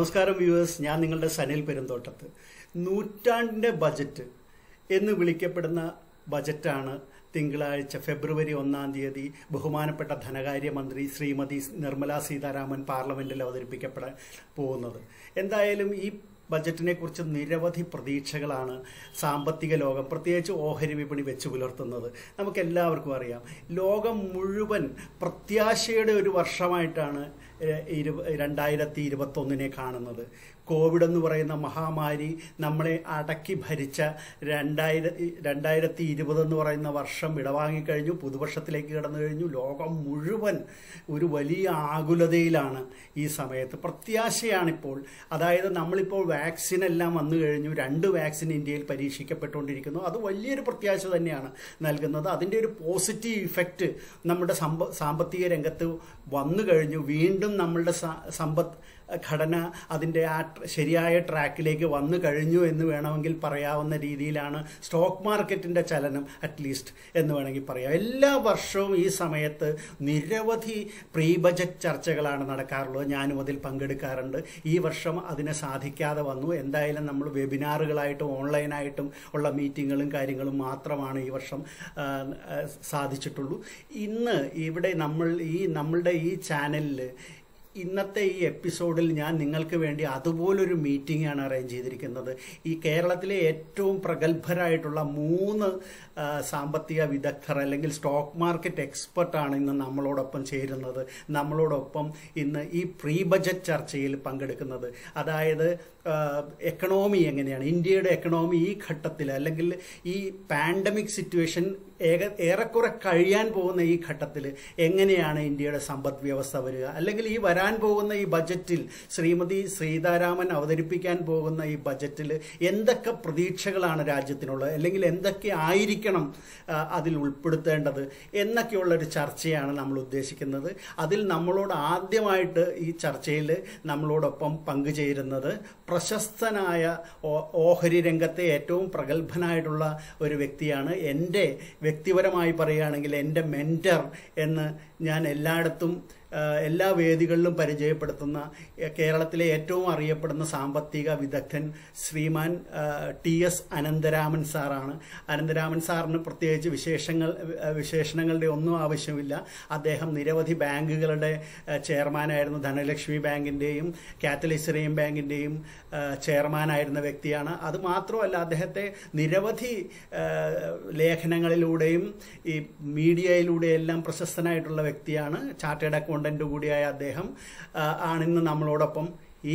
നമസ്കാരം വ്യൂവേഴ്സ് ഞാൻ നിങ്ങളുടെ സനിൽ പെരുന്തോട്ടത്ത് നൂറ്റാണ്ടിന്റെ ബജറ്റ് എന്ന് വിളിക്കപ്പെടുന്ന ബജറ്റാണ് തിങ്കളാഴ്ച ഫെബ്രുവരി ഒന്നാം തീയതി ബഹുമാനപ്പെട്ട ധനകാര്യമന്ത്രി ശ്രീമതി നിർമ്മല സീതാരാമൻ പാർലമെന്റിൽ അവതരിപ്പിക്കപ്പെടാൻ പോകുന്നത് എന്തായാലും ഈ ബജറ്റിനെ കുറിച്ച് നിരവധി പ്രതീക്ഷകളാണ് സാമ്പത്തിക ലോകം പ്രത്യേകിച്ച് ഓഹരി വിപണി വെച്ച് പുലർത്തുന്നത് നമുക്ക് എല്ലാവർക്കും അറിയാം ലോകം മുഴുവൻ പ്രത്യാശയുടെ ഒരു വർഷമായിട്ടാണ് ഏഹ്, ഇരു- രണ്ടായിരത്തി ഇരുപത്തൊന്നിനെ കാണുന്നത് കോവിഡ് എന്ന് പറയുന്ന മഹാമാരി നമ്മളെ അടക്കി ഭരിച്ച രണ്ടായിര രണ്ടായിരത്തി ഇരുപത് എന്ന് പറയുന്ന വർഷം വിടവാങ്ങിക്കഴിഞ്ഞു പുതുവർഷത്തിലേക്ക് കടന്നു കഴിഞ്ഞു ലോകം മുഴുവൻ ഒരു വലിയ ആകുലതയിലാണ് ഈ സമയത്ത് പ്രത്യാശയാണിപ്പോൾ അതായത് നമ്മളിപ്പോൾ വാക്സിൻ എല്ലാം വന്നു കഴിഞ്ഞു രണ്ട് വാക്സിൻ ഇന്ത്യയിൽ പരീക്ഷിക്കപ്പെട്ടുകൊണ്ടിരിക്കുന്നു അത് വലിയൊരു പ്രത്യാശ തന്നെയാണ് നൽകുന്നത് അതിൻ്റെ ഒരു പോസിറ്റീവ് ഇഫക്റ്റ് നമ്മുടെ സമ്പ സാമ്പത്തിക രംഗത്ത് വന്നു കഴിഞ്ഞു വീണ്ടും നമ്മളുടെ സ- സമ്പദ് ഘടന അതിൻ്റെ ആ ട്ര- ശരിയായ ട്രാക്കിലേക്ക് വന്നു കഴിഞ്ഞു എന്ന് വേണമെങ്കിൽ പറയാവുന്ന രീതിയിലാണ് സ്റ്റോക്ക് മാർക്കറ്റിൻ്റെ ചലനം അറ്റ്ലീസ്റ്റ് എന്ന് വേണമെങ്കിൽ പറയാം എല്ലാ വർഷവും ഈ സമയത്ത് നിരവധി പ്രീ ബജറ്റ് ചർച്ചകളാണ് നടക്കാറുള്ളത് ഞാനും അതിൽ പങ്കെടുക്കാറുണ്ട് ഈ വർഷം അതിന് സാധിക്കാതെ വന്നു എന്തായാലും നമ്മൾ വെബിനാറുകളായിട്ടും ഓൺലൈനായിട്ടും ഉള്ള മീറ്റിങ്ങുകളും കാര്യങ്ങളും മാത്രമാണ് ഈ വർഷം ആ, ആ, സാധിച്ചിട്ടുള്ളൂ ഇന്ന് ഇവിടെ നമ്മൾ ഈ നമ്മളുടെ ഈ ചാനലിൽ ഇന്നത്തെ ഈ എപ്പിസോഡിൽ ഞാൻ നിങ്ങൾക്ക് വേണ്ടി അതുപോലൊരു മീറ്റിംഗ് ആണ് അറേഞ്ച് ചെയ്തിരിക്കുന്നത് ഈ കേരളത്തിലെ ഏറ്റവും പ്രഗത്ഭരായിട്ടുള്ള മൂന്ന് ആ, സാമ്പത്തിക വിദഗ്ധർ അല്ലെങ്കിൽ സ്റ്റോക്ക് മാർക്കറ്റ് എക്സ്പെർട്ടാണ് ഇന്ന് നമ്മളോടൊപ്പം ചേരുന്നത് നമ്മളോടൊപ്പം ഇന്ന് ഈ പ്രീ ബജറ്റ് ചർച്ചയിൽ പങ്കെടുക്കുന്നത് അതായത് ആ, എക്കണോമി എങ്ങനെയാണ് ഇന്ത്യയുടെ എക്കണോമി ഈ ഘട്ടത്തിൽ അല്ലെങ്കിൽ ഈ പാൻഡമിക് സിറ്റുവേഷൻ ഏക ഏറെക്കുറെ കഴിയാൻ പോകുന്ന ഈ ഘട്ടത്തിൽ എങ്ങനെയാണ് ഇന്ത്യയുടെ സമ്പദ് വ്യവസ്ഥ വരിക അല്ലെങ്കിൽ ഈ വരാൻ പോകുന്ന ഈ ബജറ്റിൽ ശ്രീമതി സീതാരാമൻ അവതരിപ്പിക്കാൻ പോകുന്ന ഈ ബജറ്റിൽ എന്തൊക്കെ പ്രതീക്ഷകളാണ് രാജ്യത്തിനുള്ളത് അല്ലെങ്കിൽ എന്തൊക്കെ ആയിരിക്കണം ആ, അതിൽ ഉൾപ്പെടുത്തേണ്ടത് എന്നൊക്കെയുള്ള ഒരു ചർച്ചയാണ് നമ്മൾ ഉദ്ദേശിക്കുന്നത് അതിൽ നമ്മളോട് ആദ്യമായിട്ട് ഈ ചർച്ചയിൽ നമ്മളോടൊപ്പം പങ്കുചേരുന്നത് പ്രശസ്തനായ ഓ- ഓഹരി രംഗത്തെ ഏറ്റവും പ്രഗത്ഭനായിട്ടുള്ള ഒരു വ്യക്തിയാണ് എൻ്റെ വ്യക്തിപരമായി പറയുകയാണെങ്കിൽ എൻ്റെ മെൻറ്റർ എന്ന് ഞാൻ എല്ലായിടത്തും ആ, എല്ലാ വേദികളിലും പരിചയപ്പെടുത്തുന്ന എ, കേരളത്തിലെ ഏറ്റവും അറിയപ്പെടുന്ന സാമ്പത്തിക വിദഗ്ധൻ ശ്രീമാൻ ആ, ടി എസ് അനന്തരാമൻ സാറാണ് അനന്തരാമൻ സാറിന് പ്രത്യേകിച്ച് വിശേഷങ്ങൾ ആ, വിശേഷണങ്ങളുടെ ഒന്നും ആവശ്യമില്ല അദ്ദേഹം നിരവധി ബാങ്കുകളുടെ ആ, ചെയർമാനായിരുന്നു ധനലക്ഷ്മി ബാങ്കിൻ്റെയും കാത്തലിസറിയം ബാങ്കിൻ്റെയും ആ, ചെയർമാനായിരുന്ന വ്യക്തിയാണ് അത് മാത്രമല്ല അദ്ദേഹത്തെ നിരവധി ആ, ലേഖനങ്ങളിലൂടെയും ഈ മീഡിയയിലൂടെയെല്ലാം പ്രശസ്തനായിട്ടുള്ള വ്യക്തിയാണ് ചാർട്ടേഡ് അക്കൗണ്ടന്റ് കൂടിയായ അദ്ദേഹം ആ, ആണിന്ന് നമ്മളോടൊപ്പം ഈ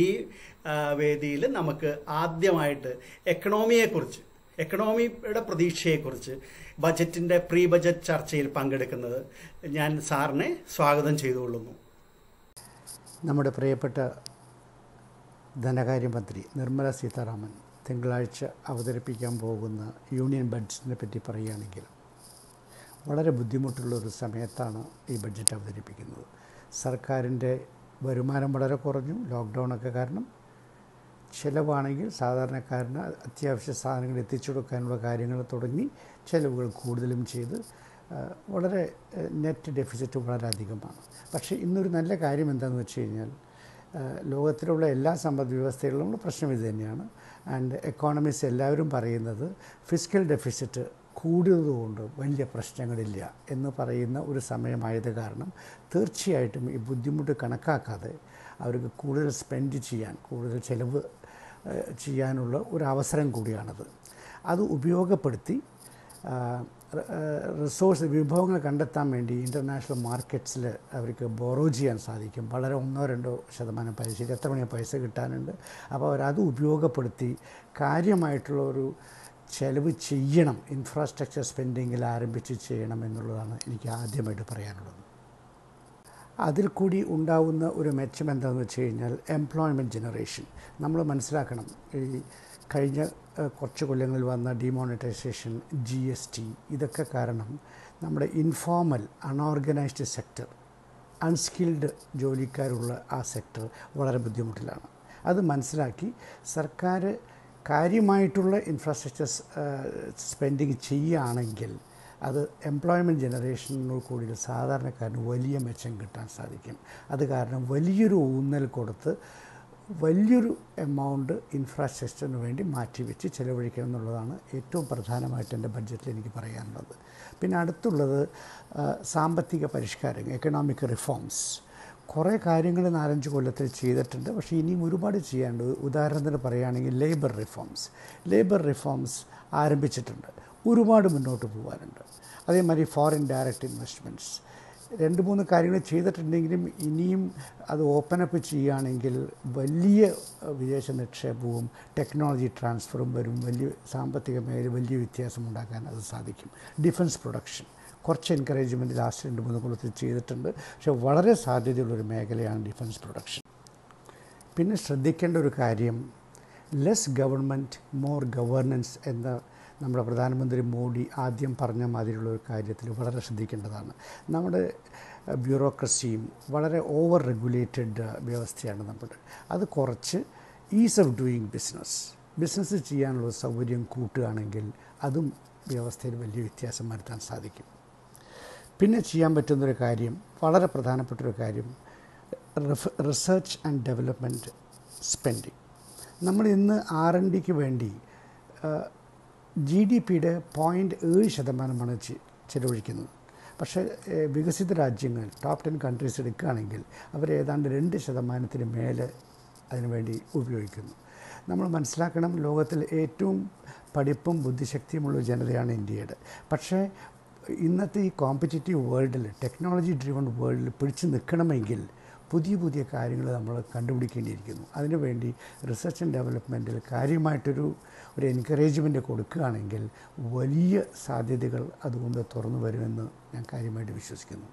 വേദിയിൽ നമുക്ക് ആദ്യമായിട്ട് എക്കണോമിയെക്കുറിച്ച് എക്കണോമിയുടെ പ്രതീക്ഷയെക്കുറിച്ച് ബജറ്റിന്റെ പ്രീ ബജറ്റ് ചർച്ചയിൽ പങ്കെടുക്കുന്നത് ഞാൻ സാറിനെ സ്വാഗതം ചെയ്തുകൊള്ളുന്നു നമ്മുടെ പ്രിയപ്പെട്ട ധനകാര്യമന്ത്രി നിർമ്മല സീതാരാമൻ തിങ്കളാഴ്ച അവതരിപ്പിക്കാൻ പോകുന്ന യൂണിയൻ ബഡ്ജറ്റിനെ പറ്റി പറയുകയാണെങ്കിൽ വളരെ ബുദ്ധിമുട്ടുള്ള ഒരു സമയത്താണ് ഈ ബഡ്ജറ്റ് അവതരിപ്പിക്കുന്നത് സർക്കാരിൻ്റെ വരുമാനം വളരെ കുറഞ്ഞു ലോക്ക്ഡൗണൊക്കെ കാരണം ചിലവാണെങ്കിൽ സാധാരണക്കാരന് അത്യാവശ്യ സാധനങ്ങൾ എത്തിച്ചു കൊടുക്കാനുള്ള കാര്യങ്ങൾ തുടങ്ങി ചിലവുകൾ കൂടുതലും ചെയ്ത് ആ, വളരെ നെറ്റ് ഡെഫിസിറ്റ് വളരെ അധികമാണ് പക്ഷേ ഇന്നൊരു നല്ല കാര്യം എന്താണെന്ന് വെച്ച് കഴിഞ്ഞാൽ ആ, ലോകത്തിലുള്ള എല്ലാ സമ്പദ് വ്യവസ്ഥകളിലുള്ള പ്രശ്നം ഇത് തന്നെയാണ് ആൻഡ് എക്കോണമിസ്റ്റ് എല്ലാവരും പറയുന്നത് ഫിസിക്കൽ ഡെഫിസിറ്റ് കൂടിയതുകൊണ്ട് വലിയ പ്രശ്നങ്ങളില്ല എന്ന് പറയുന്ന ഒരു സമയമായത് കാരണം തീർച്ചയായിട്ടും ഈ ബുദ്ധിമുട്ട് കണക്കാക്കാതെ അവർക്ക് കൂടുതൽ സ്പെൻഡ് ചെയ്യാൻ കൂടുതൽ ചിലവ് ഏഹ്, ചെയ്യാനുള്ള ഒരു അവസരം കൂടിയാണത് അത് ഉപയോഗപ്പെടുത്തി റിസോഴ്സ് വിഭവങ്ങൾ കണ്ടെത്താൻ വേണ്ടി ഇൻ്റർനാഷണൽ മാർക്കറ്റ്സിൽ അവർക്ക് ബോറോ ചെയ്യാൻ സാധിക്കും വളരെ ഒന്നോ രണ്ടോ ശതമാനം പൈസ ഇത് എത്ര മണി പൈസ കിട്ടാനുണ്ട് അപ്പോൾ അവരത് ഉപയോഗപ്പെടുത്തി കാര്യമായിട്ടുള്ള ഒരു ചെലവ് ചെയ്യണം ഇൻഫ്രാസ്ട്രക്ചർ സ്പെൻഡിങ്ങിൽ ആരംഭിച്ച് ചെയ്യണം എന്നുള്ളതാണ് എനിക്ക് ആദ്യമായിട്ട് പറയാനുള്ളത് അതിൽ കൂടി ഉണ്ടാവുന്ന ഒരു മെച്ചം എന്താണെന്ന് വെച്ച് കഴിഞ്ഞാൽ എംപ്ലോയ്മെൻറ്റ് ജനറേഷൻ നമ്മൾ മനസ്സിലാക്കണം ഈ കഴിഞ്ഞ ഏഹ്, കുറച്ച് കൊല്ലങ്ങളിൽ വന്ന ഡിമോണിറ്റൈസേഷൻ ജി എസ് ടി ഇതൊക്കെ കാരണം നമ്മുടെ ഇൻഫോർമൽ അൺഓർഗനൈസ്ഡ് സെക്ടർ അൺസ്കിൽഡ് ജോലിക്കാരുള്ള ആ സെക്ടർ വളരെ ബുദ്ധിമുട്ടിലാണ് അത് മനസ്സിലാക്കി സർക്കാർ കാര്യമായിട്ടുള്ള ഇൻഫ്രാസ്ട്രക്ചർ സ്പെൻഡിങ് ചെയ്യുകയാണെങ്കിൽ അത് എംപ്ലോയ്മെൻറ്റ് ജനറേഷനോട് കൂടി സാധാരണക്കാരന് വലിയ മെച്ചം കിട്ടാൻ സാധിക്കും അത് കാരണം വലിയൊരു ഊന്നൽ കൊടുത്ത് വലിയൊരു എമൗണ്ട് ഇൻഫ്രാസ്ട്രക്ചറിന് വേണ്ടി മാറ്റിവെച്ച് ചിലവഴിക്കണം എന്നുള്ളതാണ് ഏറ്റവും പ്രധാനമായിട്ട് എൻ്റെ ബഡ്ജറ്റിൽ എനിക്ക് പറയാനുള്ളത് പിന്നെ അടുത്തുള്ളത് ആ, സാമ്പത്തിക പരിഷ്കാരങ്ങൾ എക്കണോമിക് റിഫോംസ് കുറേ കാര്യങ്ങൾ നാലഞ്ച് കൊല്ലത്തിൽ ചെയ്തിട്ടുണ്ട് പക്ഷേ ഇനിയും ഒരുപാട് ചെയ്യാനുണ്ട് ഉദാഹരണത്തിന് പറയുകയാണെങ്കിൽ ലേബർ റിഫോംസ് ലേബർ റിഫോംസ് ആരംഭിച്ചിട്ടുണ്ട് ഒരുപാട് മുന്നോട്ട് പോകാനുണ്ട് അതേമാതിരി ഫോറിൻ ഡയറക്റ്റ് ഇൻവെസ്റ്റ്മെൻറ്റ്സ് രണ്ട് മൂന്ന് കാര്യങ്ങൾ ചെയ്തിട്ടുണ്ടെങ്കിലും ഇനിയും അത് ഓപ്പൺ അപ്പ് ചെയ്യുകയാണെങ്കിൽ വലിയ അഹ്, വിദേശ നിക്ഷേപവും ടെക്നോളജി ട്രാൻസ്ഫറും വരും വലിയ സാമ്പത്തിക മേഖല വലിയ വ്യത്യാസം ഉണ്ടാക്കാൻ അത് സാധിക്കും ഡിഫൻസ് പ്രൊഡക്ഷൻ കുറച്ച് എൻകറേജ്മെൻറ്റ് ലാസ്റ്റ് രണ്ട് മൂന്ന് കൊല്ലത്തിൽ ചെയ്തിട്ടുണ്ട് പക്ഷേ വളരെ സാധ്യതയുള്ളൊരു മേഖലയാണ് ഡിഫൻസ് പ്രൊഡക്ഷൻ പിന്നെ ശ്രദ്ധിക്കേണ്ട ഒരു കാര്യം ലെസ് ഗവൺമെൻറ് മോർ ഗവേർണൻസ് എന്ന നമ്മുടെ പ്രധാനമന്ത്രി മോഡി ആദ്യം പറഞ്ഞ മാതിരിയുള്ള ഒരു കാര്യത്തിൽ വളരെ ശ്രദ്ധിക്കേണ്ടതാണ് നമ്മുടെ ബ്യൂറോക്രസിയും വളരെ ഓവർ റെഗുലേറ്റഡ് വ്യവസ്ഥയാണ് നമ്മുടെ അത് കുറച്ച് ease of doing business business ചെയ്യാനുള്ള സൗകര്യം കൂട്ടുകയാണെങ്കിൽ അതും വ്യവസ്ഥയിൽ വലിയ വ്യത്യാസം വരുത്താൻ സാധിക്കും പിന്നെ ചെയ്യാൻ പറ്റുന്നൊരു കാര്യം വളരെ പ്രധാനപ്പെട്ടൊരു കാര്യം റിസർച്ച് ആൻഡ് ഡെവലപ്മെൻറ്റ് സ്പെൻഡിങ് നമ്മൾ ഇന്ന് ആർ എൻ ഡിക്ക് വേണ്ടി ജി ഡി പിയുടെ പോയിൻറ്റ് ഏഴ് ശതമാനമാണ് ചി- ചിലവഴിക്കുന്നത് പക്ഷേ ഏഹ്, വികസിത രാജ്യങ്ങൾ ടോപ്പ് ടെൻ കൺട്രീസ് എടുക്കുകയാണെങ്കിൽ അവർ ഏതാണ്ട് രണ്ട് ശതമാനത്തിന് മേലെ അതിനുവേണ്ടി ഉപയോഗിക്കുന്നു നമ്മൾ മനസ്സിലാക്കണം ലോകത്തിൽ ഏറ്റവും പഠിപ്പും ബുദ്ധിശക്തിയുമുള്ള ഒരു ജനതയാണ് ഇന്ത്യയുടെ പക്ഷേ ഇന്നത്തെ ഈ കോമ്പറ്റേറ്റീവ് വേൾഡിൽ ടെക്നോളജി ഡ്രിവൺ വേൾഡിൽ പിടിച്ചു നിൽക്കണമെങ്കിൽ പുതിയ പുതിയ കാര്യങ്ങൾ നമ്മൾ കണ്ടുപിടിക്കേണ്ടിയിരിക്കുന്നു അതിനുവേണ്ടി റിസർച്ച് ആൻഡ് ഡെവലപ്മെൻറ്റിൽ കാര്യമായിട്ടൊരു ഒരു എൻകറേജ്മെൻറ്റ് കൊടുക്കുകയാണെങ്കിൽ വലിയ സാധ്യതകൾ അതുകൊണ്ട് തുറന്നു വരുമെന്ന് ഞാൻ കാര്യമായിട്ട് വിശ്വസിക്കുന്നു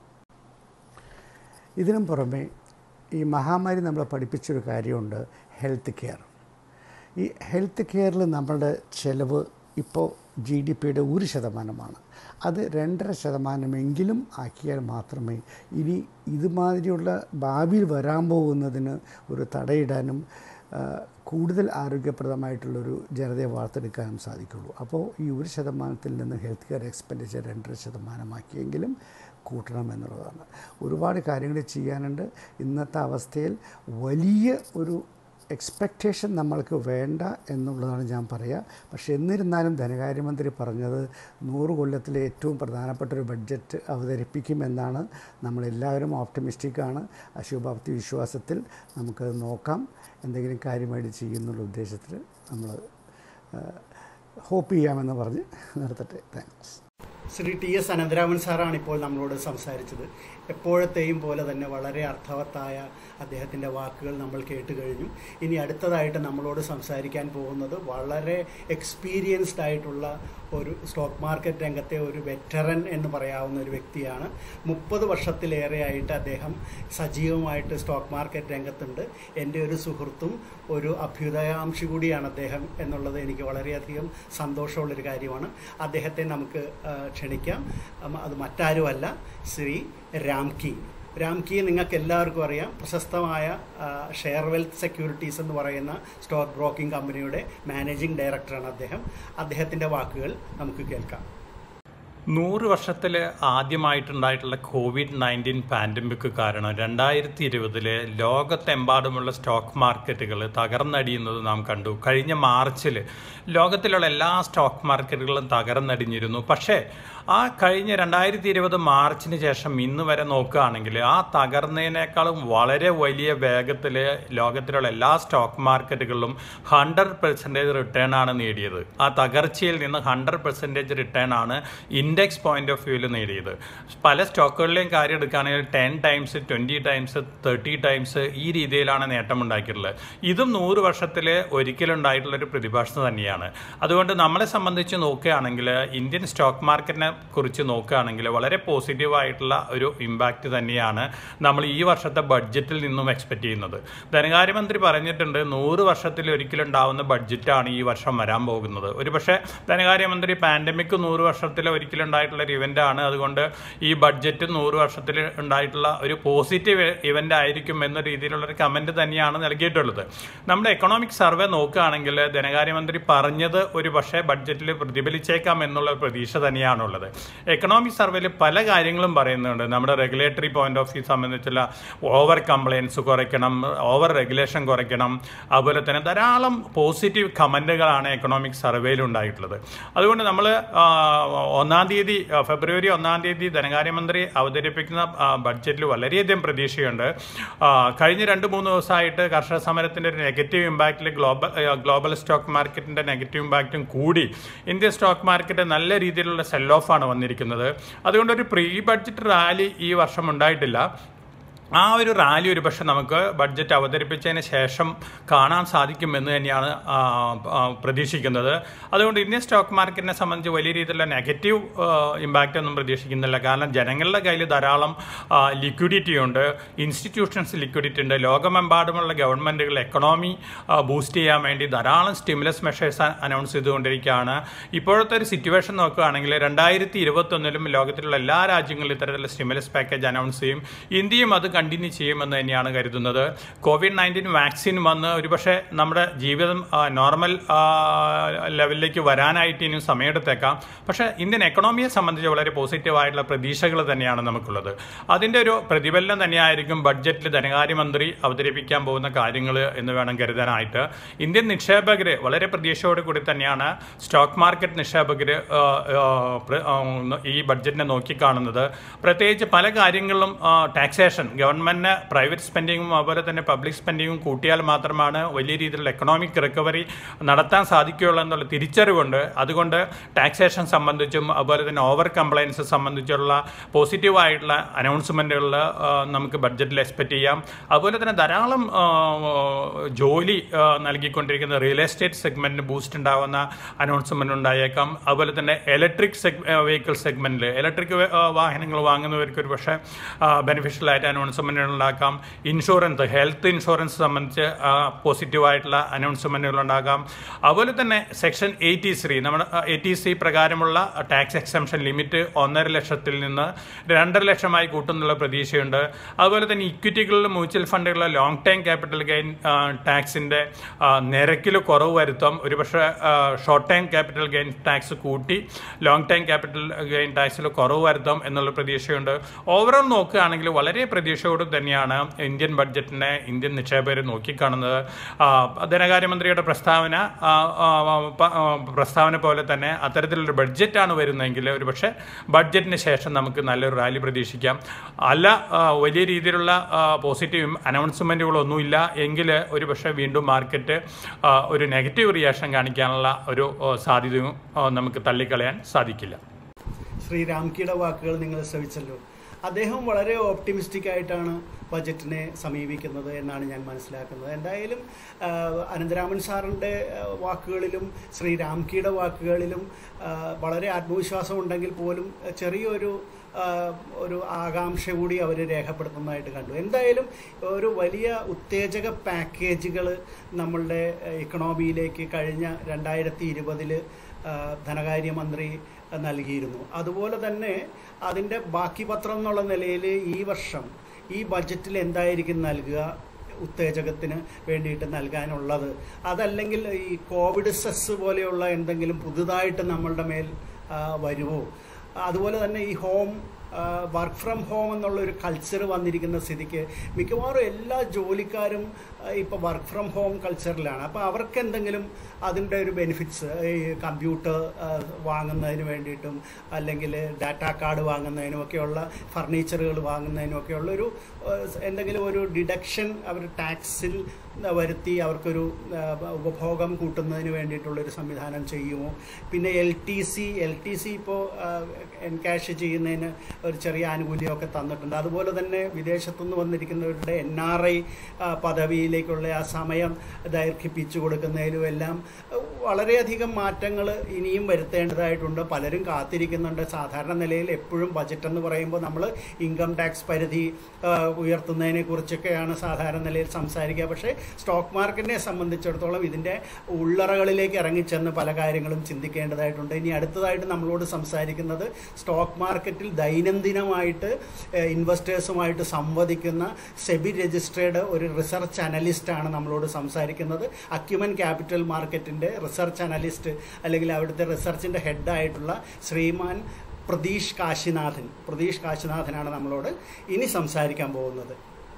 ഇതിനും പുറമെ ഈ മഹാമാരി നമ്മളെ പഠിപ്പിച്ചൊരു കാര്യമുണ്ട് ഹെൽത്ത് കെയർ ഈ ഹെൽത്ത് കെയറിൽ നമ്മളുടെ ചിലവ് ഇപ്പോൾ ജി ഡി പിയുടെ ഒരു ശതമാനമാണ് അത് രണ്ടര ശതമാനമെങ്കിലും ആക്കിയാൽ മാത്രമേ ഇനി ഇതുമാതിരിയുള്ള ഭാവിയിൽ വരാൻ പോകുന്നതിന് ഒരു തടയിടാനും ആ, കൂടുതൽ ആരോഗ്യപ്രദമായിട്ടുള്ളൊരു ജനതയെ വാർത്തെടുക്കാനും സാധിക്കുള്ളൂ അപ്പോൾ ഈ ഒരു ശതമാനത്തിൽ നിന്ന് ഹെൽത്ത് കെയർ എക്സ്പെൻഡിച്ചർ രണ്ടര ശതമാനമാക്കിയെങ്കിലും കൂട്ടണം എന്നുള്ളതാണ് ഒരുപാട് കാര്യങ്ങൾ ചെയ്യാനുണ്ട് ഇന്നത്തെ അവസ്ഥയിൽ വലിയ ഒരു എക്സ്പെക്റ്റേഷൻ നമ്മൾക്ക് വേണ്ട എന്നുള്ളതാണ് ഞാൻ പറയുക പക്ഷേ എന്നിരുന്നാലും ധനകാര്യമന്ത്രി പറഞ്ഞത് നൂറ് കൊല്ലത്തിലെ ഏറ്റവും പ്രധാനപ്പെട്ട ഒരു ബഡ്ജറ്റ് അവതരിപ്പിക്കുമെന്നാണ് നമ്മളെല്ലാവരും ഓപ്റ്റമിസ്റ്റിക്കാണ് അശുഭാപ്തി വിശ്വാസത്തിൽ നമുക്കത് നോക്കാം എന്തെങ്കിലും കാര്യമായിട്ട് ചെയ്യുന്നുള്ള ഉദ്ദേശത്തിൽ നമ്മൾ ഹോപ്പ് ചെയ്യാമെന്ന് പറഞ്ഞ് നിർത്തട്ടെ thanks Shri T S Anantharaman സാറാണ് ഇപ്പോൾ നമ്മളോട് സംസാരിച്ചത് എപ്പോഴത്തെയും പോലെ തന്നെ വളരെ അർത്ഥവത്തായ അദ്ദേഹത്തിൻ്റെ വാക്കുകൾ നമ്മൾ കേട്ട് കഴിഞ്ഞു ഇനി അടുത്തതായിട്ട് നമ്മളോട് സംസാരിക്കാൻ പോകുന്നത് വളരെ എക്സ്പീരിയൻസ്ഡ് ആയിട്ടുള്ള ഒരു സ്റ്റോക്ക് മാർക്കറ്റ് രംഗത്തെ ഒരു വെറ്ററൻ എന്ന് പറയാവുന്ന ഒരു വ്യക്തിയാണ് മുപ്പത് വർഷത്തിലേറെയായിട്ട് അദ്ദേഹം സജീവമായിട്ട് സ്റ്റോക്ക് മാർക്കറ്റ് രംഗത്തുണ്ട് എൻ്റെ ഒരു സുഹൃത്തും ഒരു അഭ്യുദയാംശി കൂടിയാണ് അദ്ദേഹം എന്നുള്ളത് എനിക്ക് വളരെയധികം സന്തോഷമുള്ളൊരു കാര്യമാണ് അദ്ദേഹത്തെ നമുക്ക് ആ, ക്ഷണിക്കാം ഉം, അത് മറ്റാരുമല്ല ശ്രീ രാംകി രാംകി നിങ്ങൾക്ക് എല്ലാവർക്കും അറിയാം പ്രശസ്തമായ ആ, ഷെയർ വെൽത്ത് സെക്യൂരിറ്റീസ് എന്ന് പറയുന്ന സ്റ്റോക്ക് ബ്രോക്കിംഗ് കമ്പനിയുടെ മാനേജിംഗ് ഡയറക്ടറാണ് അദ്ദേഹം അദ്ദേഹത്തിൻ്റെ വാക്കുകൾ നമുക്ക് കേൾക്കാം നൂറ് വർഷത്തിൽ ആദ്യമായിട്ടുണ്ടായിട്ടുള്ള കോവിഡ് നയൻറ്റീൻ പാൻഡമിക് കാരണം രണ്ടായിരത്തി ഇരുപതില് ലോകത്തെമ്പാടുമുള്ള സ്റ്റോക്ക് മാർക്കറ്റുകൾ തകർന്നടിയുന്നത് നാം കണ്ടു കഴിഞ്ഞ മാർച്ചിൽ ലോകത്തിലുള്ള എല്ലാ സ്റ്റോക്ക് മാർക്കറ്റുകളും തകർന്നടിഞ്ഞിരുന്നു പക്ഷേ ആ കഴിഞ്ഞ രണ്ടായിരത്തി ഇരുപത് മാർച്ചിന് ശേഷം ഇന്ന് വരെ നോക്കുകയാണെങ്കിൽ ആ തകർന്നതിനേക്കാളും വളരെ വലിയ വേഗത്തിൽ ലോകത്തിലുള്ള എല്ലാ സ്റ്റോക്ക് മാർക്കറ്റുകളിലും ഹൺഡ്രഡ് പെർസെൻറ്റേജ് റിട്ടേൺ ആണ് നേടിയത് ആ തകർച്ചയിൽ നിന്ന് ഹൺഡ്രഡ് പെർസെൻറ്റേജ് റിട്ടേൺ ആണ് ഇൻഡെക്സ് പോയിന്റ് ഓഫ് വ്യൂവിൽ നേടിയത് പല സ്റ്റോക്കുകളിലെയും കാര്യം എടുക്കുകയാണെങ്കിൽ ten times twenty times thirty times ഈ രീതിയിലാണ് നേട്ടം ഉണ്ടാക്കിയിട്ടുള്ളത് ഇതും നൂറ് വർഷത്തിൽ ഒരിക്കലുണ്ടായിട്ടുള്ള ഒരു പ്രതിഭാസം തന്നെയാണ് അതുകൊണ്ട് നമ്മളെ സംബന്ധിച്ച് നോക്കുകയാണെങ്കിൽ ഇന്ത്യൻ സ്റ്റോക്ക് മാർക്കറ്റിനെ കുറിച്ച് നോക്കുകയാണെങ്കിൽ വളരെ പോസിറ്റീവായിട്ടുള്ള ഒരു ഇമ്പാക്റ്റ് തന്നെയാണ് നമ്മൾ ഈ വർഷത്തെ ബഡ്ജറ്റിൽ നിന്നും എക്സ്പെക്ട് ചെയ്യുന്നത് ധനകാര്യമന്ത്രി പറഞ്ഞിട്ടുണ്ട് നൂറ് വർഷത്തിൽ ഒരിക്കലുണ്ടാവുന്ന ബഡ്ജറ്റാണ് ഈ വർഷം വരാൻ പോകുന്നത് ഒരുപക്ഷെ ധനകാര്യമന്ത്രി പാൻഡമിക് നൂറ് വർഷത്തിൽ ഒരിക്കലുണ്ടായിട്ടുള്ള ഒരു ഇവൻ്റ് ആണ് അതുകൊണ്ട് ഈ ബഡ്ജറ്റ് നൂറ് വർഷത്തിൽ ഉണ്ടായിട്ടുള്ള ഒരു പോസിറ്റീവ് ഇവൻ്റ് ആയിരിക്കും എന്ന രീതിയിലുള്ള ഒരു കമൻറ്റ് തന്നെയാണ് നൽകിയിട്ടുള്ളത് നമ്മുടെ എക്കണോമിക് സർവേ നോക്കുകയാണെങ്കിൽ ധനകാര്യമന്ത്രി പറഞ്ഞത് ഒരു പക്ഷേ ബഡ്ജറ്റിൽ പ്രതിഫലിച്ചേക്കാം എന്നുള്ള പ്രതീക്ഷ തന്നെയാണുള്ളത് എന്നുള്ളത് എക്കണോമിക് സർവേയിൽ പല കാര്യങ്ങളും പറയുന്നുണ്ട് നമ്മുടെ റെഗുലേറ്ററി പോയിന്റ് ഓഫ് വ്യൂ സംബന്ധിച്ചുള്ള ഓവർ കംപ്ലയിൻസ് കുറയ്ക്കണം ഓവർ റെഗുലേഷൻ കുറയ്ക്കണം അതുപോലെ തന്നെ ധാരാളം പോസിറ്റീവ് കമൻറ്റുകളാണ് എക്കണോമിക് സർവേയിൽ ഉണ്ടായിട്ടുള്ളത് അതുകൊണ്ട് നമ്മൾ ഒന്നാം തീയതി ആ, ഫെബ്രുവരി ഒന്നാം തീയതി ധനകാര്യമന്ത്രി അവതരിപ്പിക്കുന്ന ആ, ബഡ്ജറ്റിൽ വളരെയധികം പ്രതീക്ഷയുണ്ട് ആ, കഴിഞ്ഞ രണ്ട് മൂന്ന് ദിവസമായിട്ട് കർഷക സമരത്തിൻ്റെ ഒരു നെഗറ്റീവ് ഇമ്പാക്റ്റിൽ ഗ്ലോബൽ ആ, ഗ്ലോബൽ സ്റ്റോക്ക് മാർക്കറ്റിൻ്റെ നെഗറ്റീവ് ഇമ്പാക്റ്റും കൂടി ഇന്ത്യൻ സ്റ്റോക്ക് മാർക്കറ്റ് നല്ല രീതിയിലുള്ള സെൽ ഓഫാണ് വന്നിരിക്കുന്നത് അതുകൊണ്ട് ഒരു പ്രീ ബഡ്ജറ്റ് റാലി ഈ വർഷം ഉണ്ടായിട്ടില്ല ആ ഒരു റാലി ഒരു പക്ഷെ നമുക്ക് ബഡ്ജറ്റ് അവതരിപ്പിച്ചതിന് ശേഷം കാണാൻ സാധിക്കുമെന്ന് തന്നെയാണ് ആ, ആ, പ്രതീക്ഷിക്കുന്നത് അതുകൊണ്ട് ഇന്ത്യൻ സ്റ്റോക്ക് മാർക്കറ്റിനെ സംബന്ധിച്ച് വലിയ രീതിയിലുള്ള നെഗറ്റീവ് ഇമ്പാക്റ്റ് ഒന്നും പ്രതീക്ഷിക്കുന്നില്ല കാരണം ജനങ്ങളുടെ കയ്യിൽ ധാരാളം ലിക്വിഡിറ്റി ഉണ്ട് ഇൻസ്റ്റിറ്റ്യൂഷൻസ് ലിക്വിഡിറ്റി ഉണ്ട് ലോകമെമ്പാടുമുള്ള ഗവൺമെൻറ്റുകൾ എക്കണോമി ബൂസ്റ്റ് ചെയ്യാൻ വേണ്ടി ധാരാളം സ്റ്റിമുലസ് മെഷേഴ്സ് അനൗൺസ് ചെയ്തുകൊണ്ടിരിക്കുകയാണ് ഇപ്പോഴത്തെ ഒരു സിറ്റുവേഷൻ നോക്കുകയാണെങ്കിൽ രണ്ടായിരത്തി ഇരുപത്തൊന്നിലും ലോകത്തിലുള്ള എല്ലാ രാജ്യങ്ങളും ഇത്തരത്തിലുള്ള സ്റ്റിമുലസ് പാക്കേജ് അനൗൺസ് ചെയ്യും ഇന്ത്യയും അത് കണ്ടിന്യൂ ചെയ്യുമെന്ന് തന്നെയാണ് കരുതുന്നത് കോവിഡ് നയൻറ്റീൻ വാക്സിൻ വന്ന് ഒരുപക്ഷെ നമ്മുടെ ജീവിതം ആ, നോർമൽ ആ, ലെവലിലേക്ക് വരാനായിട്ട് ഇനിയും സമയമെടുത്തേക്കാം പക്ഷേ ഇന്ത്യൻ എക്കണോമിയെ സംബന്ധിച്ച് വളരെ പോസിറ്റീവായിട്ടുള്ള പ്രതീക്ഷകൾ തന്നെയാണ് നമുക്കുള്ളത് അതിൻ്റെ ഒരു പ്രതിഫലനം തന്നെയായിരിക്കും ബഡ്ജറ്റിൽ ധനകാര്യമന്ത്രി അവതരിപ്പിക്കാൻ പോകുന്ന കാര്യങ്ങൾ എന്ന് വേണം കരുതാനായിട്ട് ഇന്ത്യൻ നിക്ഷേപകർ വളരെ പ്രതീക്ഷയോട് കൂടി തന്നെയാണ് സ്റ്റോക്ക് മാർക്കറ്റ് നിക്ഷേപകർ ഈ ബഡ്ജറ്റിനെ നോക്കിക്കാണുന്നത് പ്രത്യേകിച്ച് പല കാര്യങ്ങളിലും ടാക്സേഷൻ ഗവൺമെന്റിന് പ്രൈവറ്റ് സ്പെൻഡിങ്ങും അതുപോലെ തന്നെ പബ്ലിക് സ്പെൻഡിങ്ങും കൂട്ടിയാൽ മാത്രമാണ് വലിയ രീതിയിലുള്ള എക്കണോമിക് റിക്കവറി നടത്താൻ സാധിക്കുകയുള്ളൂ എന്നുള്ള തിരിച്ചറിവുണ്ട് അതുകൊണ്ട് ടാക്സേഷൻ സംബന്ധിച്ചും അതുപോലെ തന്നെ ഓവർ കംപ്ലയൻസ് സംബന്ധിച്ചുള്ള പോസിറ്റീവായിട്ടുള്ള അനൗൺസ്മെൻറ്റുകളിൽ നമുക്ക് ബഡ്ജറ്റിൽ എക്സ്പെക്റ്റ് ചെയ്യാം അതുപോലെ തന്നെ ധാരാളം ആ, ജോലി ആ, നൽകിക്കൊണ്ടിരിക്കുന്ന റിയൽ എസ്റ്റേറ്റ് സെഗ്മെന്റിന് ബൂസ്റ്റ് ഉണ്ടാകുന്ന അനൗൺസ്മെന്റ് ഉണ്ടായേക്കാം അതുപോലെ തന്നെ ഇലക്ട്രിക് വെഹിക്കിൾ സെഗ്മെന്റിൽ ഇലക്ട്രിക് വാഹനങ്ങൾ വാങ്ങുന്നവർക്ക് ഒരു പക്ഷേ ബെനിഫിഷ്യൽ ആയിട്ട് അനൗൺസ്മെന്റുകൾ ഉണ്ടാക്കാം ഇൻഷുറൻസ് ഹെൽത്ത് ഇൻഷുറൻസ് സംബന്ധിച്ച് പോസിറ്റീവായിട്ടുള്ള അനൗൺസ്മെന്റുകൾ ഉണ്ടാകാം അതുപോലെ തന്നെ സെക്ഷൻ എയ്റ്റി സി നമ്മുടെ എയ്റ്റി സി പ്രകാരമുള്ള ടാക്സ് എക്സംഷൻ ലിമിറ്റ് ഒന്നര ലക്ഷത്തിൽ നിന്ന് രണ്ടര ലക്ഷമായി കൂട്ടുന്നുള്ള പ്രതീക്ഷയുണ്ട് അതുപോലെ തന്നെ ഇക്വിറ്റികളിലും മ്യൂച്വൽ ഫണ്ടുകളിലെ ലോങ് ടൈം ക്യാപിറ്റൽ ഗെയിൻ ടാക്സിൻ്റെ നിരക്കിൽ കുറവ് വരുത്താം ഒരുപക്ഷെ short time capital gain tax കൂട്ടി ലോങ് ടൈം ക്യാപിറ്റൽ ഗെയിൻ ടാക്സിൽ കുറവ് വരുത്താം എന്നുള്ള പ്രതീക്ഷയുണ്ട് ഓവറോൾ നോക്കുകയാണെങ്കിൽ വളരെ പ്രതീക്ഷയോട് തന്നെയാണ് ഇന്ത്യൻ ബഡ്ജറ്റിനെ ഇന്ത്യൻ നിക്ഷേപകർ നോക്കിക്കാണുന്നത് ആ, ധനകാര്യമന്ത്രിയുടെ പ്രസ്താവന ആ, ആ, പ- ആ, പ്രസ്താവന പോലെ തന്നെ അത്തരത്തിലൊരു ബഡ്ജറ്റാണ് വരുന്നതെങ്കിൽ ഒരുപക്ഷെ ബഡ്ജറ്റിന് ശേഷം നമുക്ക് നല്ലൊരു റാലി പ്രതീക്ഷിക്കാം അല്ല ആ, വലിയ രീതിയിലുള്ള പോസിറ്റീവ് അനൗൺസ്മെൻറ്റുകളൊന്നുമില്ല എങ്കിൽ ഒരുപക്ഷെ വീണ്ടും മാർക്കറ്റ് ആ, ഒരു നെഗറ്റീവ് റിയാക്ഷൻ കാണിക്കാനുള്ള ഒരു ആ, സാധ്യതയും ആ, നമുക്ക് തള്ളിക്കളയാൻ സാധിക്കില്ല ശ്രീ രാംകിയുടെ വാക്കുകൾ നിങ്ങൾ ശ്രവിച്ചല്ലോ അദ്ദേഹം വളരെ ഓപ്റ്റിമിസ്റ്റിക് ആയിട്ടാണ് ബജറ്റിനെ സമീപിക്കുന്നത് എന്നാണ് ഞാൻ മനസ്സിലാക്കുന്നത് എന്തായാലും ആ, അനന്തരാമൻ സാറിൻ്റെ ആ, വാക്കുകളിലും ശ്രീ രാംകിയുടെ വാക്കുകളിലും ആ, വളരെ ആത്മവിശ്വാസം ഉണ്ടെങ്കിൽ പോലും ചെറിയൊരു ആ, ഒരു ആകാംക്ഷ കൂടി അവർ രേഖപ്പെടുത്തുന്നതായിട്ട് കണ്ടു എന്തായാലും ഒരു വലിയ ഉത്തേജക പാക്കേജുകൾ നമ്മളുടെ ഇക്കണോമിയിലേക്ക് കഴിഞ്ഞ രണ്ടായിരത്തി ഇരുപതിൽ ധനകാര്യമന്ത്രി നൽകിയിരുന്നു അതുപോലെ തന്നെ അതിൻ്റെ ബാക്കി പത്രം എന്നുള്ള നിലയിൽ ഈ വർഷം ഈ ബജറ്റിൽ എന്തായിരിക്കും നൽകുക ഉത്തേജകത്തിന് വേണ്ടിയിട്ട് നൽകാനുള്ളത് അതല്ലെങ്കിൽ ഈ കോവിഡ് സെസ് പോലെയുള്ള എന്തെങ്കിലും പുതുതായിട്ട് നമ്മളുടെ മേൽ ആ, വരുമോ അതുപോലെ തന്നെ ഈ ഹോം വർക്ക് ഫ്രം ഹോം എന്നുള്ള ഒരു കൾച്ചർ വന്നിരിക്കുന്ന സ്ഥിതിക്ക് മിക്കവാറും എല്ലാ ജോലിക്കാരും ഇപ്പോൾ വർക്ക് ഫ്രം ഹോം കൾച്ചറിലാണ് അപ്പോൾ അവർക്ക് എന്തെങ്കിലും അതിൻ്റെ ഒരു ബെനിഫിറ്റ്സ് ഈ കമ്പ്യൂട്ടർ വാങ്ങുന്നതിന് വേണ്ടിയിട്ടും അല്ലെങ്കിൽ ഡാറ്റ കാർഡ് വാങ്ങുന്നതിനും ഒക്കെയുള്ള ഫർണിച്ചറുകൾ വാങ്ങുന്നതിനും ഒക്കെയുള്ള ഒരു ഏഹ്, എന്തെങ്കിലും ഒരു ഡിഡക്ഷൻ അവർ ടാക്സിൽ വരുത്തി അവർക്കൊരു ഏഹ്, ഉപഭോഗം കൂട്ടുന്നതിന് വേണ്ടിയിട്ടുള്ളൊരു സംവിധാനം ചെയ്യുമോ പിന്നെ L T C L T C ഇപ്പോൾ എൻകാഷ് ചെയ്യുന്നതിന് ഒരു ചെറിയ ആനുകൂല്യമൊക്കെ തന്നിട്ടുണ്ട് അതുപോലെ തന്നെ വിദേശത്തുനിന്ന് വന്നിരിക്കുന്നവരുടെ എൻ ആർ ഐ പദവിയിലേക്കുള്ള ആ സമയം ദൈർഘിപ്പിച്ചു കൊടുക്കുന്നതിലും എല്ലാം ഏഹ്, വളരെയധികം മാറ്റങ്ങൾ ഇനിയും വരുത്തേണ്ടതായിട്ടുണ്ട് പലരും കാത്തിരിക്കുന്നുണ്ട് സാധാരണ നിലയിൽ എപ്പോഴും ബജറ്റ് എന്ന് പറയുമ്പോൾ നമ്മൾ ഇൻകം ടാക്സ് പരിധി ഏഹ്, ഉയർത്തുന്നതിനെ കുറിച്ചൊക്കെയാണ് സാധാരണ നിലയിൽ സംസാരിക്കുക പക്ഷേ സ്റ്റോക്ക് മാർക്കറ്റിനെ സംബന്ധിച്ചിടത്തോളം ഇതിൻ്റെ ഉള്ളറകളിലേക്ക് ഇറങ്ങിച്ചെന്ന് പല കാര്യങ്ങളും ചിന്തിക്കേണ്ടതായിട്ടുണ്ട് ഇനി അടുത്തതായിട്ട് നമ്മളോട് സംസാരിക്കുന്നത് സ്റ്റോക്ക് മാർക്കറ്റിൽ ദൈനംദിനമായിട്ട് ഇൻവെസ്റ്റേഴ്സുമായിട്ട് സംവദിക്കുന്ന സെബി രജിസ്ട്രേഡ് ഒരു റിസർച്ച് അനലിസ്റ്റാണ് നമ്മളോട് സംസാരിക്കുന്നത് അക്യുമൻ ക്യാപിറ്റൽ മാർക്കറ്റിൻ്റെ റിസർച്ച് അനലിസ്റ്റ് അല്ലെങ്കിൽ അവിടുത്തെ റിസർച്ചിൻ്റെ ഹെഡായിട്ടുള്ള ശ്രീമാൻ പ്രതീഷ് കാശിനാഥൻ പ്രതീഷ് കാശിനാഥനാണ് നമ്മളോട് ഇനി സംസാരിക്കാൻ പോകുന്നത്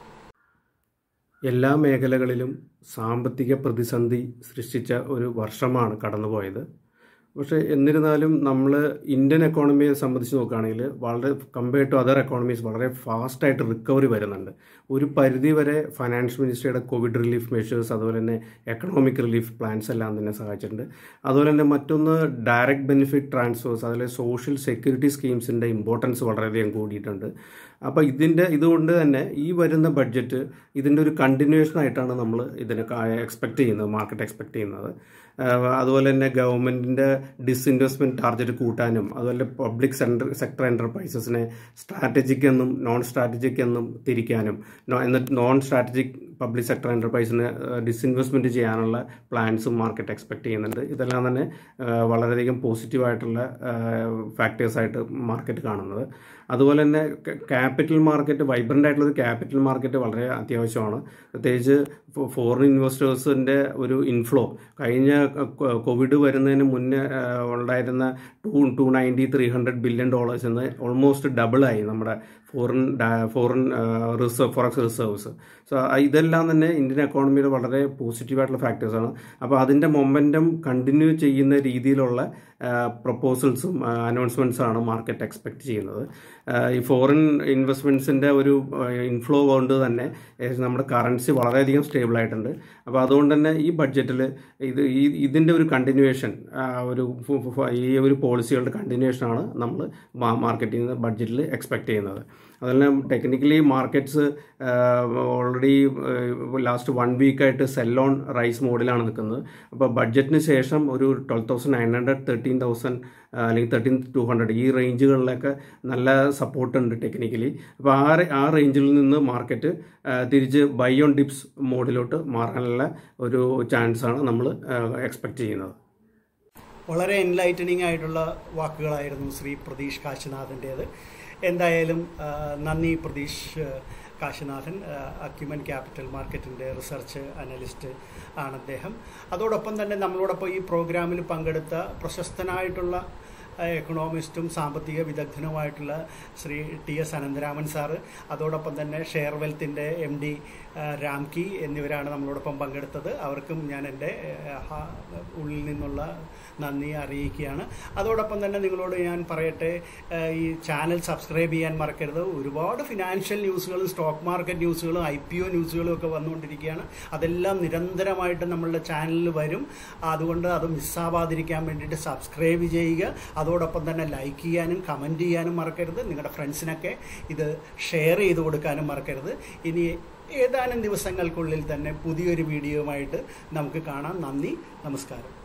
എല്ലാ മേഖലകളിലും സാമ്പത്തിക പ്രതിസന്ധി സൃഷ്ടിച്ച ഒരു വർഷമാണ് കടന്നുപോയത് പക്ഷേ എന്നിരുന്നാലും നമ്മൾ ഇന്ത്യൻ എക്കോണമിയെ സംബന്ധിച്ച് നോക്കുകയാണെങ്കിൽ വളരെ കമ്പയർഡ് ടു അതർ എക്കോണമീസ് വളരെ ഫാസ്റ്റായിട്ട് റിക്കവറി വരുന്നുണ്ട് ഒരു പരിധി വരെ ഫൈനാൻഷ്യൽ മിനിസ്ട്രിയുടെ കോവിഡ് റിലീഫ് മെഷേഴ്സ് അതുപോലെ തന്നെ എക്കണോമിക് റിലീഫ് പ്ലാൻസ് എല്ലാം തന്നെ സഹായിച്ചിട്ടുണ്ട് അതുപോലെ തന്നെ മറ്റൊന്ന് ഡയറക്റ്റ് ബെനിഫിറ്റ് ട്രാൻസ്ഫേഴ്സ് അതുപോലെ സോഷ്യൽ സെക്യൂരിറ്റി സ്കീംസിൻ്റെ ഇമ്പോർട്ടൻസ് വളരെയധികം കൂടിയിട്ടുണ്ട് അപ്പോൾ ഇതിൻ്റെ ഇതുകൊണ്ട് തന്നെ ഈ വരുന്ന ബഡ്ജറ്റ് ഇതിൻ്റെ ഒരു കണ്ടിന്യൂഷൻ ആയിട്ടാണ് നമ്മൾ ഇതിനെ എക്സ്പെക്ട് ചെയ്യുന്നത് മാർക്കറ്റ് എക്സ്പെക്ട് ചെയ്യുന്നത് ആഹ് അതുപോലെ തന്നെ ഗവൺമെൻറ്റിൻ്റെ ഡിസ്ഇൻവെസ്റ്റ്മെൻറ്റ് ടാർഗറ്റ് കൂട്ടാനും അതുപോലെ പബ്ലിക് സെൻറ്റർ സെക്ടർ എൻ്റർപ്രൈസസിനെ സ്ട്രാറ്റജിക് എന്നും നോൺ സ്ട്രാറ്റജിക് എന്നും തിരിക്കാനും നോ- എന്നിട്ട് നോൺ സ്ട്രാറ്റജിക് പബ്ലിക് സെക്ടർ എൻ്റർപ്രൈസിന് ഡിസ്ഇൻവെസ്റ്റ്മെൻറ്റ് ചെയ്യാനുള്ള പ്ലാൻസും മാർക്കറ്റ് എക്സ്പെക്ട് ചെയ്യുന്നുണ്ട് ഇതെല്ലാം തന്നെ ആഹ് വളരെയധികം പോസിറ്റീവായിട്ടുള്ള ഫാക്ടേഴ്സായിട്ട് മാർക്കറ്റ് കാണുന്നത് അതുപോലെ തന്നെ ക്യാപിറ്റൽ മാർക്കറ്റ് വൈബ്രൻ്റ് ആയിട്ടുള്ള ഒരു ക്യാപിറ്റൽ മാർക്കറ്റ് വളരെ അത്യാവശ്യമാണ് പ്രത്യേകിച്ച് ഫോറിൻ ഇൻവെസ്റ്റേഴ്സിൻ്റെ ഒരു ഇൻഫ്ലോ കഴിഞ്ഞ കൊ- കോവിഡ് വരുന്നതിന് മുന്നേ ആ, ഉണ്ടായിരുന്ന two two ninety three hundred billion dollars എന്ന് ഓൾമോസ്റ്റ് ഡബിളായി നമ്മുടെ foreign foreign reserve forex reserves so ഇതെല്ലാം തന്നെ ഇന്ത്യൻ എക്കോണമിയുടെ വളരെ പോസിറ്റീവായിട്ടുള്ള ഫാക്ടേഴ്സാണ് അപ്പോൾ അതിൻ്റെ മൊമെൻറ്റം കണ്ടിന്യൂ ചെയ്യുന്ന രീതിയിലുള്ള പ്രപ്പോസൽസും അനൗൺസ്മെൻറ്റ്സാണ് മാർക്കറ്റ് എക്സ്പെക്ട് ചെയ്യുന്നത് ആ, ഈ ഫോറിൻ ഇൻവെസ്റ്റ്മെൻറ്റ്സിൻ്റെ ഒരു ഇൻഫ്ലോ കൊണ്ട് തന്നെ ഏകദേശം നമ്മുടെ കറൻസി വളരെയധികം സ്റ്റേബിൾ ആയിട്ടുണ്ട് അപ്പോൾ അതുകൊണ്ട് തന്നെ ഈ ബഡ്ജറ്റിൽ ഇത് ഈ ഇതിൻ്റെ ഒരു കണ്ടിന്യൂവേഷൻ ഒരു ഫു- ഫു- ഈ ഒരു പോളിസികളുടെ കണ്ടിന്യൂവേഷനാണ് നമ്മൾ മാർക്കറ്റിൽ നിന്ന് ബഡ്ജറ്റിൽ എക്സ്പെക്ട് ചെയ്യുന്നത് അതുപോലെ technically markets already last one വീക്കായിട്ട് സെൽ ഓൺ റൈസ് മോഡിലാണ് നിൽക്കുന്നത് അപ്പോൾ ബഡ്ജറ്റിന് ശേഷം ഒരു twelve thousand nine hundred thirteen thousand അല്ലെങ്കിൽ തേർട്ടീൻ ടു ഹൺഡ്രഡ് ഈ റേഞ്ചുകളിലൊക്കെ നല്ല സപ്പോർട്ട് ഉണ്ട് ടെക്നിക്കലി അപ്പോൾ ആ റേ- ആ റേഞ്ചിൽ നിന്ന് മാർക്കറ്റ് തിരിച്ച് ബൈ ഓൺ ഡിപ്സ് മോഡിലോട്ട് മാറാനുള്ള ഒരു ചാൻസാണ് നമ്മൾ എക്സ്പെക്ട് ചെയ്യുന്നത് വളരെ എൻലൈറ്റനിങ് ആയിട്ടുള്ള വാക്കുകളായിരുന്നു ശ്രീ പ്രതീഷ് കാശിനാഥൻ്റേത് എന്തായാലും ആ, നന്ദി പ്രതീഷ് ആ, കാശിനാഥൻ അക്യുമൻ ക്യാപിറ്റൽ മാർക്കറ്റിൻ്റെ റിസർച്ച് അനലിസ്റ്റ് ആണ് അദ്ദേഹം അതോടൊപ്പം തന്നെ നമ്മളോടൊപ്പം ഈ പ്രോഗ്രാമിൽ പങ്കെടുത്ത പ്രശസ്തനായിട്ടുള്ള ആ, എക്കണോമിസ്റ്റും സാമ്പത്തിക വിദഗ്ധനുമായിട്ടുള്ള ശ്രീ ടി എസ് അനന്തരാമൻ സാറ് അതോടൊപ്പം തന്നെ ഷെയർ വെൽത്തിൻ്റെ എം ഡി രാംകി എന്നിവരാണ് നമ്മളോടൊപ്പം പങ്കെടുത്തത് അവർക്കും ഞാൻ എൻ്റെ ആ, ഹാ- ഉള്ളിൽ നിന്നുള്ള നന്ദി അറിയിക്കുകയാണ് അതോടൊപ്പം തന്നെ നിങ്ങളോട് ഞാൻ പറയട്ടെ ആ, ഈ ചാനൽ സബ്സ്ക്രൈബ് ചെയ്യാൻ മറക്കരുത് ഒരുപാട് ഫിനാൻഷ്യൽ ന്യൂസുകളും സ്റ്റോക്ക് മാർക്കറ്റ് ന്യൂസുകളും ഐ പി ഒ ന്യൂസുകളും ഒക്കെ വന്നുകൊണ്ടിരിക്കുകയാണ് അതെല്ലാം നിരന്തരമായിട്ട് നമ്മളുടെ ചാനലിൽ വരും അതുകൊണ്ട് അത് മിസ്സാവാതിരിക്കാൻ വേണ്ടിയിട്ട് സബ്സ്ക്രൈബ് ചെയ്യുക അതോടൊപ്പം തന്നെ ലൈക്ക് ചെയ്യാനും കമൻറ്റ് ചെയ്യാനും മറക്കരുത് നിങ്ങളുടെ ഫ്രണ്ട്സിനൊക്കെ ഇത് ഷെയർ ചെയ്ത് കൊടുക്കാനും മറക്കരുത് ഇനി ഏതാനും ദിവസങ്ങൾക്കുള്ളിൽ തന്നെ പുതിയൊരു വീഡിയോയുമായിട്ട് നമുക്ക് കാണാം നന്ദി നമസ്കാരം